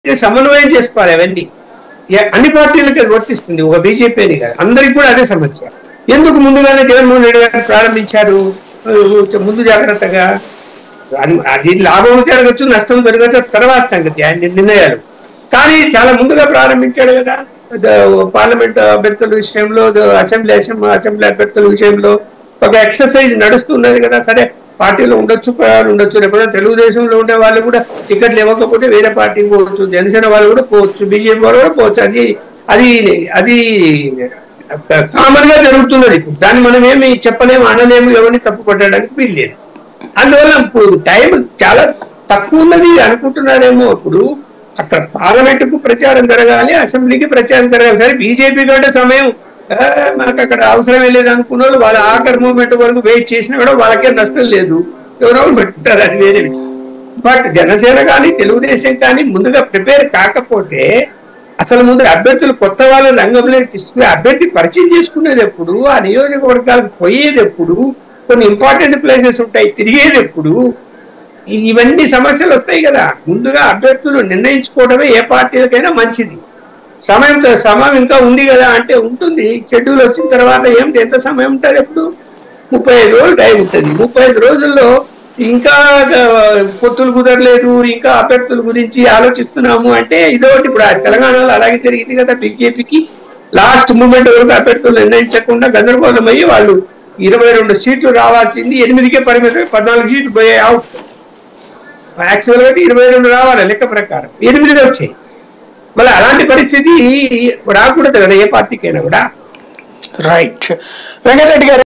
సమన్వయం చేసుకోవాలి అవన్నీ ఏ- అన్ని పార్టీలకి అది వర్తిస్తుంది ఒక బీజేపీ అని కాదు అందరికి కూడా అదే సమస్య ఎందుకు ముందుగానే జగన్మోహన్ రెడ్డి గారు ప్రారంభించారు ఆ, ముందు జాగ్రత్తగా అన్- అది లాభం జరగచ్చు నష్టం జరగచ్చు తర్వాత సంగతి ఆయన నిర్ణయాలు కానీ చాలా ముందుగా ప్రారంభించాడు కదా ద- పార్లమెంట్ అభ్యర్థుల విషయంలో ద- అసెంబ్లీ అసెంబ్లీ అసెంబ్లీ అభ్యర్థుల విషయంలో ఒక ఎక్సర్సైజ్ నడుస్తున్నది కదా సరే పార్టీలో ఉండొచ్చు ప్రయాణం ఉండొచ్చు లేకపోతే తెలుగుదేశంలో ఉండే వాళ్ళు కూడా టికెట్లు ఇవ్వకపోతే వేరే పార్టీకి పోవచ్చు జనసేన వాళ్ళు కూడా పోవచ్చు బీజేపీ వాళ్ళు కూడా పోవచ్చు అది అది అది కామన్ గా జరుగుతున్నది ఇప్పుడు దాన్ని మనం ఏమి చెప్పలేము అనలేము ఎవరిని తప్పు పట్టడానికి వీల్లేదు అందువల్ల ఇప్పుడు టైం చాలా తక్కువ ఉన్నది అనుకుంటున్నారేమో ఇప్పుడు అక్కడ పార్లమెంట్ కు ప్రచారం జరగాలి అసెంబ్లీకి ప్రచారం జరగాలి సరే బీజేపీ కంటే సమయం ఆ, మాకు అక్కడ అవసరమే లేదు అనుకున్న వాళ్ళు వాళ్ళ ఆఖరి మూమెంట్ వరకు వెయిట్ చేసినా కూడా వాళ్ళకే నష్టం లేదు ఎవరో పెట్టుకుంటారు అది వేరే విషయం బట్ జనసేన కానీ తెలుగుదేశం కానీ ముందుగా ప్రిపేర్ కాకపోతే అసలు ముందు అభ్యర్థులు కొత్త వాళ్ళ రంగంలోకి తీసుకుని అభ్యర్థి పరిచయం చేసుకునేది ఎప్పుడు ఆ నియోజకవర్గాలకు పోయేది ఎప్పుడు కొన్ని ఇంపార్టెంట్ ప్లేసెస్ ఉంటాయి తిరిగేది ఎప్పుడు ఇ- ఇవన్నీ సమస్యలు వస్తాయి కదా ముందుగా అభ్యర్థులు నిర్ణయించుకోవడమే ఏ పార్టీలకైనా మంచిది సమయం సమయం ఇంకా ఉంది కదా అంటే ఉంటుంది షెడ్యూల్ వచ్చిన తర్వాత ఏమిటి ఎంత సమయం ఉంటుంది ఎప్పుడు ముప్పై ఐదు రోజులు టైం ఉంటుంది ముప్పై ఐదు రోజుల్లో ఇంకా ఆ, పొత్తులు కుదరలేదు ఇంకా అభ్యర్థుల గురించి ఆలోచిస్తున్నాము అంటే ఇదొకటి ఇప్పుడు ఆ తెలంగాణలో అలాగే జరిగింది కదా బీజేపీకి లాస్ట్ మూమెంట్ వరకు అభ్యర్థులు నిర్ణయించకుండా గందరగోళం అయ్యి వాళ్ళు ఇరవై రెండు సీట్లు రావాల్సింది ఎనిమిదికే పరిమితం పద్నాలుగు సీట్లు పోయే అవుట్ యాక్చువల్ గా అయితే ఇరవై రెండు రావాలి లెక్క ప్రకారం ఎనిమిది వచ్చాయి మళ్ళీ అలాంటి పరిస్థితి రాకూడదు కదా ఏ పార్టీకైనా కూడా రైట్ వెంకటరెడ్డి గారు